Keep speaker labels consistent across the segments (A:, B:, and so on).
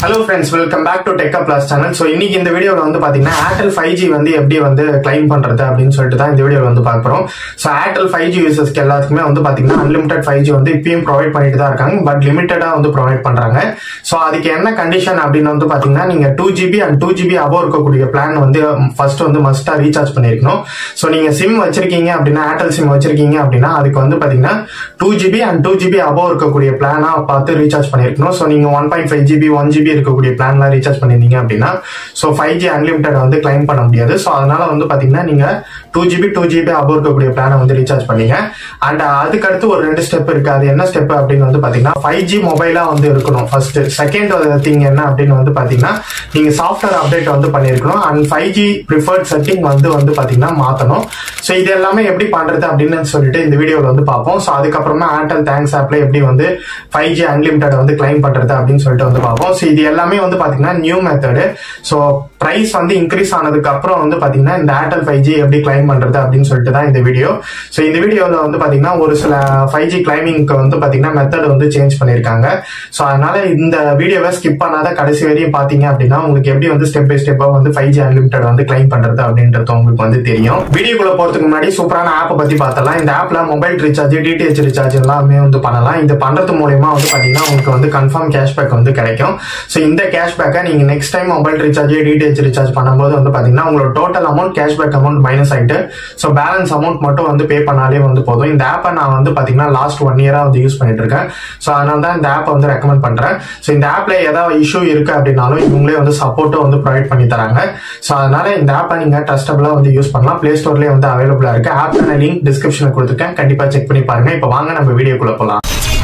A: hello friends welcome back to Tech Plus channel so இன்னைக்கு இந்த வீடியோவில் வந்து பார்த்தீங்கன்னா ஏர்டெல் ஃபைவ் ஜி வந்து எப்படி வந்து கிளைம் பண்ணுறது அப்படின்னு சொல்லிட்டு தான் இந்த வீடியோவில் வந்து பார்க்க போகிறோம் ஸோ ஏர்டெல் ஃபைவ் ஜி யூசர்ஸ்க்கு எல்லாத்துக்குமே வந்து பார்த்தீங்கன்னா அன்லிமிடெட் ஃபைவ் ஜி வந்து இப்பயும் ப்ரொவைட் பண்ணிட்டு தான் இருக்காங்க பட் லிமிட்டடாக வந்து ப்ரொவைட் பண்ணுறாங்க ஸோ அதுக்கு என்ன கண்டிஷன் அப்படின்னு வந்து பார்த்தீங்கன்னா நீங்கள் two GB and two GB above இருக்கக்கூடிய பிளான் வந்து ஃபர்ஸ்ட் வந்து மஸ்ட்டாக ரீசார்ஜ் பண்ணியிருக்கணும் ஸோ நீங்கள் சிம் வச்சிருக்கீங்க அப்படின்னா ஏர்டெல் சிம் வச்சிருக்கீங்க அப்படின்னா அதுக்கு வந்து பார்த்தீங்கன்னா two GB and two GB above இருக்கக்கூடிய பிளானாக பார்த்து ரீசார்ஜ் பண்ணியிருக்கணும் ஸோ நீங்கள் one point five GB one GB இருக்கக்கூடிய பிளான்லாம் ரீசார்ஜ் பண்ணியிருந்தீங்க அப்படின்னா ஸோ ஃபைவ் ஜி அன்லிமிட்டட் வந்து கிளைம் பண்ண முடியாது ஸோ அதனால வந்து பார்த்தீங்கன்னா நீங்கள் two GB two GB above இருக்கக்கூடிய பிளானை வந்து ரீசார்ஜ் பண்ணீங்க அண்ட் அதுக்கடுத்து ஒரு ரெண்டு ஸ்டெப் இருக்கு அது என்ன ஸ்டெப் அப்படின்னு வந்து பார்த்தீங்கன்னா ஃபைவ் ஜி மொபைலாக வந்து இருக்கணும் ஃபர்ஸ்ட் செகண்ட் திங் என்ன அப்படின்னு வந்து பார்த்தீங்கன்னா நீங்கள் சாஃப்ட்வேர் அப்டேட் வந்து பண்ணியிருக்கணும் and five G preferred setting வந்து வந்து பார்த்தீங்கன்னா மாற்றணும் ஸோ இது எல்லாமே எப்படி பண்ணுறது அப்படின்னு சொல்லிட்டு இந்த வீடியோவில் வந்து பார்ப்போம் ஸோ அதுக்கப்புறமா ஏர்டெல் தேங்க்ஸ் ஆப்ல எப்படி வந்து ஃபைவ் ஜி அன்லிமிட்டட் வந்து கிளைம் பண்ணுறது அப்படின்னு சொல்லிட்டு வந்து பார்ப்போம் ஸோ இது எல்லாமே வந்து பார்த்தீங்கன்னா நியூ மெத்தடு ஸோ ப்ரைஸ் வந்து இன்க்ரீஸ் ஆனதுக்கு அப்புறம் வந்து பார்த்தீங்கன்னா இந்த ஏர்டெல் ஃபைவ் ஜி எப்படி கிளைம் பண்ணுறது அப்படின்னு சொல்லிட்டு தான் இந்த வீடியோ ஸோ இந்த வீடியோவில் வந்து பார்த்தீங்கன்னா ஒரு சில ஃபைவ் ஜி கிளைமிங்க்கு வந்து பார்த்தீங்கன்னா மெத்தட் வந்து சேஞ்ச் பண்ணியிருக்காங்க ஸோ அதனால இந்த வீடியோவை ஸ்கிப் பண்ணாத கடைசி வரையும் பார்த்தீங்க அப்படின்னா உங்களுக்கு எப்படி வந்து ஸ்டெப் பை ஸ்டெப்பாக வந்து ஃபைவ் ஜி அன்லிமிட்டட் வந்து கிளைம் பண்ணுறது அப்படின்றது உங்களுக்கு வந்து தெரியும் வீடியோக்குள்ள போகிறதுக்கு முன்னாடி சூப்பரான ஆப்பை பற்றி பார்த்தலாம் இந்த ஆப்பில் மொபைல் ரீசார்ஜ் டிடிஹெச் ரீசார்ஜ் எல்லாமே வந்து பண்ணலாம் இது பண்ணுறது மூலயமா வந்து பார்த்தீங்கன்னா உங்களுக்கு வந்து கன்ஃபார்ம் கேஷ்பேக் வந்து கிடைக்கும் ஸோ இந்த கேஷ்பேக்கை நீங்கள் next time mobile recharge DTH recharge பண்ணும்போது வந்து பார்த்தீங்கன்னா உங்களோட total amount cashback amount minus ஆகிட்டு ஸோ பேலன்ஸ் அமௌண்ட் மட்டும் வந்து பே பண்ணாலே வந்து போதும் இந்த ஆப்பை நான் வந்து பார்த்தீங்கன்னா லாஸ்ட் ஒன் இயராக வந்து யூஸ் பண்ணிட்டு இருக்கேன் ஸோ அதனால தான் இந்த ஆப்பை வந்து ரெக்கமெண்ட் பண்ணுறேன் ஸோ இந்த ஆப்பில் ஏதாவது இஷ்யூ இருக்கு அப்படின்னாலும் இவங்களே வந்து சப்போர்ட்டும் வந்து ப்ரொவைட் பண்ணி தராங்க ஸோ அதனால இந்த ஆப்பை நீங்கள் ட்ரஸ்டபுளாக வந்து யூஸ் பண்ணலாம் ப்ளே ஸ்டோர்லேயே வந்து அவைலபிளாக இருக்கு ஆப்க்கான லிங்க் டிஸ்கிரிப்ஷனில் கொடுத்துருக்கேன் கண்டிப்பாக செக் பண்ணி பாருங்க இப்போ வாங்க நம்ம வீடியோக்குள்ள போகலாம்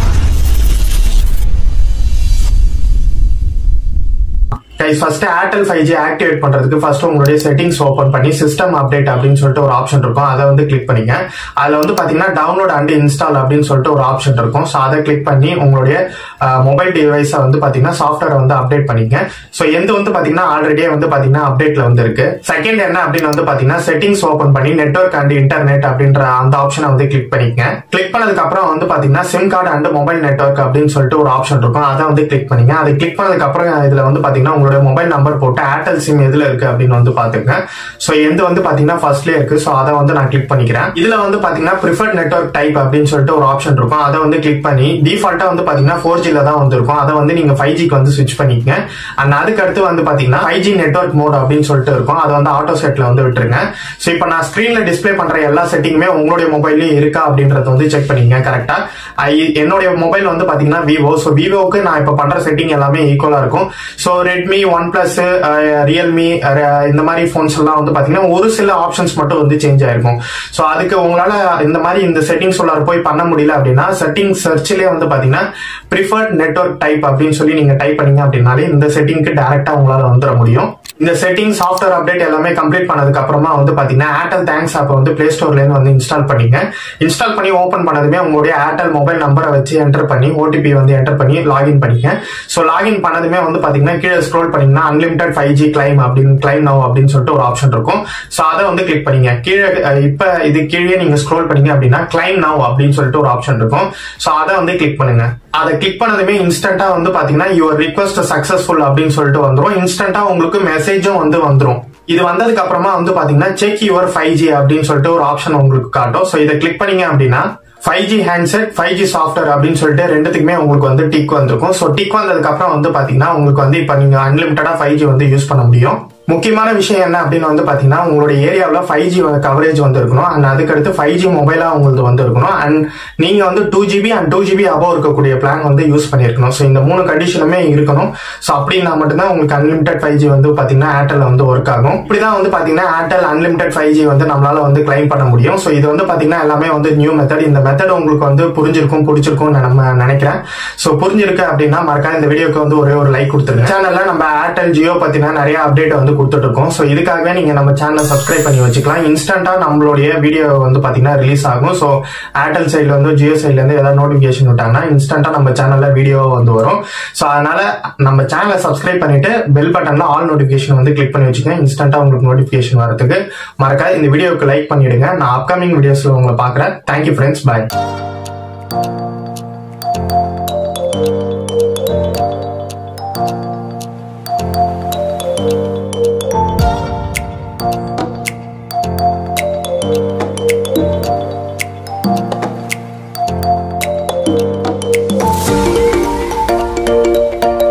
A: guys first Airtel five G activate பண்றதுக்கு ஃபர்ஸ்ட் உங்களுடைய செட்டிங்ஸ் ஓப்பன் பண்ணி சிஸ்டம் அப்டேட் அப்படின்னு சொல்லிட்டு ஒரு ஆப்ஷன் இருக்கும் அதை வந்து கிளிக் பண்ணிங்க அதுல வந்து பாத்தீங்கன்னா டவுன்லோட் அண்ட் இன்ஸ்டால் அப்படின்னு சொல்லிட்டு ஒரு ஆப்ஷன் இருக்கும் ஸோ அதை கிளிக் பண்ணி உங்களுடைய மொபைல் டிவைஸை வந்து பாத்தீங்கன்னா சாஃப்ட்வேர் வந்து அப்டேட் பண்ணிக்க ஸோ எந்த வந்து பாத்தீங்கன்னா ஆல்ரெடியே வந்து பாத்தீங்கன்னா அப்டேட்ல வந்து இருக்கு செகண்ட் என்ன அப்படின்னு வந்து பாத்தீங்கன்னா செட்டிங்ஸ் ஓப்பன் பண்ணி நெட்ஒர்க் அண்ட் இன்டர்நெட் அப்படின்ற அந்த ஆப்ஷனை வந்து கிளிக் பண்ணிக்க கிளிக் பண்ணதுக்கு அப்புறம் வந்து பாத்தீங்கன்னா SIM card and mobile network அப்படின்னு சொல்லிட்டு ஒரு ஆப்ஷன் இருக்கும் அதை வந்து கிளிக் பண்ணிங்க அதை கிளிக் பண்ணதுக்கு அப்புறம் இதுல வந்து பாத்தீங்கன்னா உங்களுடைய மொபைல் நம்பர் போட்டு ஏர்டெல் சிம் எதுல இருக்கு அப்படின்னு வந்து பாத்துங்க ஸோ எந்த வந்து பாத்தீங்கன்னா ஃபர்ஸ்ட்லேயே இருக்கு ஸோ அதை வந்து நான் கிளிக் பண்ணிக்கிறேன் இதுல வந்து பாத்தீங்கன்னா ப்ரிஃபர்ட் நெட்ஒர்க் டைப் அப்படின்னு சொல்லிட்டு ஒரு ஆப்ஷன் இருக்கும் அதை வந்து கிளிக் பண்ணி டிஃபால்ட்டா வந்து பாத்தீங்கன்னா ஃபோர் ஜில தான் வந்து இருக்கும் அதை வந்து நீங்க ஃபைவ் ஜிக்கு வந்து ஸ்விட்ச் பண்ணிக்கங்க அண்ட் அதுக்கு அடுத்து வந்து பாத்தீங்கன்னா ஃபைவ் ஜி நெட்ஒர்க் மோட் அப்படின்னு சொல்லிட்டு இருக்கும் அதை வந்து ஆட்டோ செட்ல வந்து விட்டுருங்க ஸோ இப்போ நான் ஸ்கிரீன்ல டிஸ்பிளே பண்ற எல்லா செட்டிங்குமே உங்களுடைய மொபைல்லயும் இருக்கா அப்படின்றத வந்து செக் பண்ணிக்கங்க கரெக்டா என்னுடைய மொபைல் வந்து பாத்தீங்கன்னா விவோ ஸோ விவோக்கு நான் இப்போ பண்ற செட்டிங் எல்லாமே ஈக்குவலா இருக்கும் so Redmi OnePlus Realme இந்த மாதிரி ஃபோன்ஸ் எல்லாம் வந்து பாத்தீங்கன்னா ஒரு சில ஆப்ஷன்ஸ் மட்டும் வந்து சேஞ்ச் ஆயிருக்கும் ஸோ அதுக்கு உங்களால இந்த மாதிரி இந்த செட்டிங்ஸ் உள்ளார போய் பண்ண முடியல அப்படின்னா செட்டிங் சர்ச்லயே வந்து பாத்தீங்கன்னா ப்ரிஃபர்ட் நெட்ஒர்க் டைப் அப்படின்னு சொல்லி நீங்க டைப் பண்ணீங்க அப்படின்னாலே இந்த செட்டிங்க்கு டேரக்டா உங்களால வந்துட முடியும் இந்த செட்டிங் சாஃப்ட்வேர் அப்டேட் எல்லாமே கம்ப்ளீட் பண்ணதுக்கு அப்புறமா வந்து பாத்தீங்கன்னா ஏர்டெல் தேங்க்ஸ் ஆப் வந்து பிளே ஸ்டோர்ல இருந்து வந்து இன்ஸ்டால் பண்ணீங்க இன்ஸ்டால் பண்ணி ஓப்பன் பண்ணதுமே உங்களுடைய ஏர்டெல் மொபைல் நம்பரை வச்சு என்டர் பண்ணி ஓடிபி வந்து என்டர் பண்ணி லாகின் பண்ணிக்க ஸோ லாகின் பண்ணதுமே வந்து பாத்தீங்கன்னா கீழே ஸ்க்ரோல் பண்ணீங்கன்னா அன்லிமிடெட் ஃபைவ் ஜி கிளைம் அப்படின்னு கிளைம் நவ் அப்படின்னு சொல்லிட்டு ஒரு ஆப்ஷன் இருக்கும் ஸோ அதை வந்து கிளிக் பண்ணீங்க கீழே இப்ப இது கீழே நீங்க ஸ்க்ரோல் பண்ணீங்க அப்படின்னா கிளைம் நவ் அப்படின்னு சொல்லிட்டு ஒரு ஆப்ஷன் இருக்கும் ஸோ அதை வந்து கிளிக் பண்ணுங்க அதை கிளிக் பண்ணதுமே இன்ஸ்டன்டா வந்து பாத்தீங்கன்னா யுவர் ரிக்வஸ்ட் சக்சஸ்ஃபுல் அப்படின்னு சொல்லிட்டு வந்துடும் இன்ஸ்டன்டா உங்களுக்கு மெசேஜும் வந்து வந்துடும் இது வந்ததுக்கு அப்புறமா வந்து பாத்தீங்கன்னா செக் யுவர் ஃபைவ் ஜி அப்படின்னு சொல்லிட்டு ஒரு ஆப்ஷன் உங்களுக்கு காட்டும் ஸோ இதை கிளிக் பண்ணீங்க அப்படின்னா five G handset five G software அப்படின்னு சொல்லிட்டு ரெண்டுத்துக்குமே உங்களுக்கு வந்து டிக் வந்திருக்கும் ஸோ டிக் வந்ததுக்கு அப்புறம் வந்து பாத்தீங்கன்னா உங்களுக்கு வந்து இப்போ நீங்க அன்லிமிட்டடா ஃபைவ் ஜி வந்து யூஸ் பண்ண முடியும் முக்கியமான விஷயம் என்ன அப்படின்னு வந்து பாத்தீங்கன்னா உங்களுடைய ஏரியாவில் ஃபைவ் ஜி கவரேஜ் வந்து இருக்கணும் அண்ட் அதுக்கடுத்து ஃபைவ் ஜி மொபைலா உங்களுக்கு வந்து இருக்கணும் அண்ட் நீங்க வந்து two GB and two GB above இருக்கக்கூடிய பிளான் வந்து யூஸ் பண்ணிருக்கணும் ஸோ இந்த மூணு கண்டிஷனுமே இருக்கணும் ஸோ அப்படின்னா மட்டும்தான் உங்களுக்கு அன்லிமிடெட் ஃபைவ் ஜி வந்து பாத்தீங்கன்னா ஏர்டெல் வந்து ஒர்க் ஆகும் இப்படிதான் வந்து பாத்தீங்கன்னா ஏர்டெல் அன்லிமிடெட் ஃபைவ் ஜி வந்து நம்மளால வந்து கிளைம் பண்ண முடியும் ஸோ இது வந்து பாத்தீங்கன்னா எல்லாமே வந்து நியூ மெத்தட் இந்த மெத்தட் உங்களுக்கு வந்து புரிஞ்சிருக்கும் பிடிச்சிருக்கும் நம்ம நினைக்கிறேன் ஸோ புரிஞ்சிருக்கு அப்படின்னா மறக்காம இந்த வீடியோக்கு வந்து ஒரே ஒரு லைக் கொடுத்துருங்க சேனல்ல நம்ம ஏர்டெல் ஜியோ பத்தின நிறைய அப்டேட் வந்து கொடுத்துட்டு இருக்கோம் ஸோ இதுக்காகவே நீங்க நம்ம சேனலை சப்ஸ்கிரைப் பண்ணி வச்சுக்கலாம் இன்ஸ்டன்டா நம்மளுடைய வீடியோ வந்து பாத்தீங்கன்னா ரிலீஸ் ஆகும் ஸோ ஏர்டெல் சைட்ல வந்து ஜியோ சைட்ல இருந்து ஏதாவது நோட்டிபிகேஷன் விட்டாங்கன்னா இன்ஸ்டன்டா நம்ம சேனல்ல வீடியோ வந்து வரும் ஸோ அதனால நம்ம சேனலை சப்ஸ்கிரைப் பண்ணிட்டு பெல் பட்டன்ல ஆல் நோட்டிபிகேஷன் வந்து கிளிக் பண்ணி வச்சுக்கோங்க இன்ஸ்டன்டா உங்களுக்கு நோட்டிபிகேஷன் வரதுக்கு மறக்காது இந்த வீடியோக்கு லைக் பண்ணிடுங்க நான் அப்கமிங் வீடியோஸ்ல உங்களை பாக்குறேன் தேங்க்யூ ஃப்ரெண்ட்ஸ் பாய்
B: Thank